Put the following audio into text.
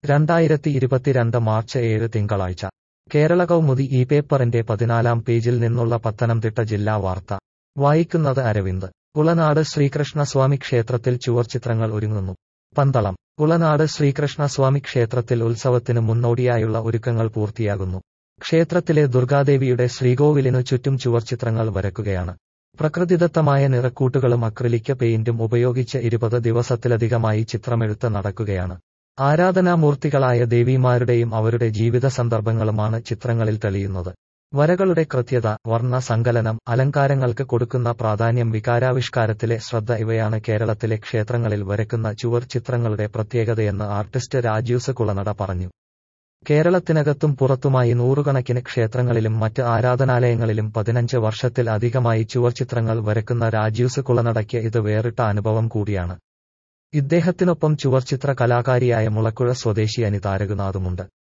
രണ്ടായിരത്തി ഇരുപത്തിരണ്ട് മാർച്ച് ഏഴ് തിങ്കളാഴ്ച കേരള കൗമുദി ഈ പേപ്പറിന്റെ പതിനാലാം പേജിൽ നിന്നുള്ള പത്തനംതിട്ട ജില്ലാ വാർത്ത വായിക്കുന്നത് അരവിന്ദ് ഉളനാട് ശ്രീകൃഷ്ണസ്വാമി ക്ഷേത്രത്തിൽ ചുവർച്ചിത്രങ്ങൾ ഒരുങ്ങുന്നു പന്തളം ഉളനാട് ശ്രീകൃഷ്ണസ്വാമി ക്ഷേത്രത്തിൽ ഉത്സവത്തിനു മുന്നോടിയായുള്ള ഒരുക്കങ്ങൾ പൂർത്തിയാകുന്നു ക്ഷേത്രത്തിലെ ദുർഗാദേവിയുടെ ശ്രീകോവിലിനു ചുറ്റും ചുവർച്ചിത്രങ്ങൾ വരക്കുകയാണ് പ്രകൃതിദത്തമായ നിറക്കൂട്ടുകളും അക്രിലിക് പെയിന്റും ഉപയോഗിച്ച് ഇരുപത് ദിവസത്തിലധികമായി ചിത്രമെഴുത്ത് നടക്കുകയാണ് ആരാധനാമൂർത്തികളായ ദേവിമാരുടെയും അവരുടെ ജീവിത സന്ദർഭങ്ങളുമാണ് ചിത്രങ്ങളിൽ തെളിയുന്നത് വരകളുടെ കൃത്യത വർണ്ണ സങ്കലനം അലങ്കാരങ്ങൾക്ക് കൊടുക്കുന്ന പ്രാധാന്യം വികാരാവിഷ്കാരത്തിലെ ശ്രദ്ധ ഇവയാണ് കേരളത്തിലെ ക്ഷേത്രങ്ങളിൽ വരക്കുന്ന ചുവർ ചിത്രങ്ങളുടെ പ്രത്യേകതയെന്ന് ആർട്ടിസ്റ്റ് രാജീവ്സ് കുളനട പറഞ്ഞു കേരളത്തിനകത്തും പുറത്തുമായി നൂറുകണക്കിന് ക്ഷേത്രങ്ങളിലും മറ്റ് ആരാധനാലയങ്ങളിലും പതിനഞ്ച് വർഷത്തിൽ അധികമായി ചുവർച്ചിത്രങ്ങൾ വരക്കുന്ന രാജീവ്സ് കുളനടയ്ക്ക് ഇത് വേറിട്ട അനുഭവം കൂടിയാണ് ഇദ്ദേഹത്തിനൊപ്പം ചുവർച്ചിത്ര കലാകാരിയായ മുളക്കുഴ സ്വദേശി അനിതാരകുനാഥുമുണ്ട്